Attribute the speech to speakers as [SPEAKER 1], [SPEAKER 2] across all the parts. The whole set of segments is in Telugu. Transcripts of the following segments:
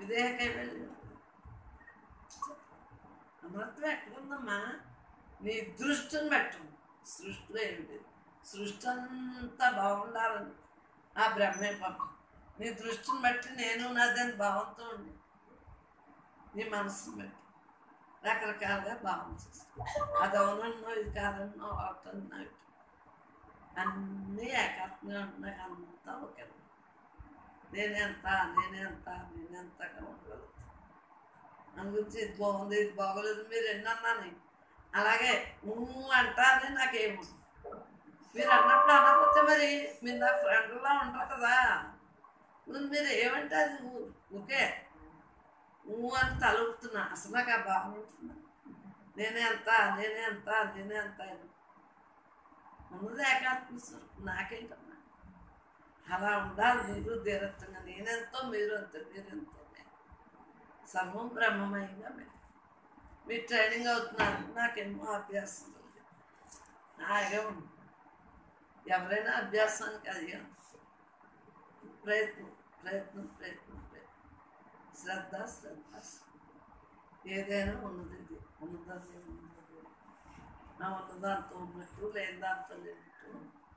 [SPEAKER 1] ఇదే కైవల్యం అమృతం ఎక్కడుందమ్మా నీ దృష్టిని బట్టి ఉంది. సృష్టిలో ఏమిటి సృష్టి అంతా బాగుండాలని ఆ బ్రహ్మే పంప నీ దృష్టిని బట్టి నేను నాదని భావంతో ఉండి నీ మనసుని బట్టి రకరకాలుగా భావం చేసుకో అది అవునన్నో ఇది కాదన్నో అవుతున్నో ఇటు అన్నీ ఏకాత్మగా ఉన్నాయి అంతా ఒకే నేనెంత నేనెంత నేనెంతగా ఉండగలుగుతాను అందుగురించి ఇది బాగుంది ఇది బాగోలేదు మీరు ఎన్ని అన్నాను అలాగే నువ్వు అంటానే నాకేమో మీరు అన్నప్పుడు అనకపోతే మరి మీరు నా ఫ్రెండ్లా ఉంటారు కదా నువ్వు మీరు ఏమంటే అది ఊ- ఊరికే నువ్వు అని తలుపుతున్నా అసలు నాకు ఆ భావన ఉంటుందా నేనే ఎంత నేనే ఎంత నేనే ఎంత అని ఉన్నది ఏకాత్మ స్వరూపం నాకేంటమ్మా అలా ఉండాలి మీరు ధీరత్వంగా నేనెంతో మీరు అంతే మీరెంతో నేను సర్వం బ్రహ్మమయంగా మేము మీరు ట్రైనింగ్ అవుతున్నారు నాకేమో అభ్యాసం ఉంది హాయిగా ఉంది ఎవరైనా అభ్యాసానికి అదిగా ప్రయత్నం ప్రయత్నం ప్రయత్నం ప్రయత్నం శ్రద్ధ శ్రద్ధ ఏదైనా ఉన్నది ఇది ఉన్నదని ఉన్నది నా ఉన్నదాంతో ఉన్నట్టు లేని దాంతో లేనట్టు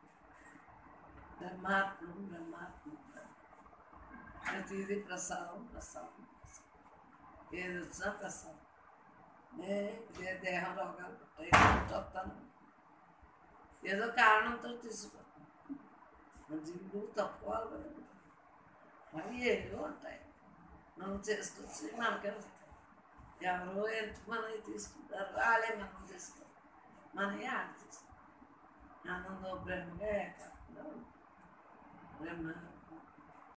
[SPEAKER 1] బ్రహ్మాత్మం బ్రహ్మాత్మం ప్రతిదీ ప్రసాదం ప్రసాదం ప్రసాదం ఏది వచ్చినా ప్రసాదం నే ఇదే దేహం రోగాలు పుట్టాయి వస్తాను ఏదో కారణంతో తీసుకుంటాను జీవుడు తప్పుకోవాలి కదా అవి ఏవో ఉంటాయి మనం చేసుకొచ్చి మనకే వస్తాయి ఎవరో ఎంత మనవి తీసుకుంటారు వాళ్ళే మనం తీసుకుంటాం మనమే ఆడ తీసుకుంటాం ఆనందో బ్రహ్మగా ఏకాత్మగా ఉంటాం. బ్రహ్మ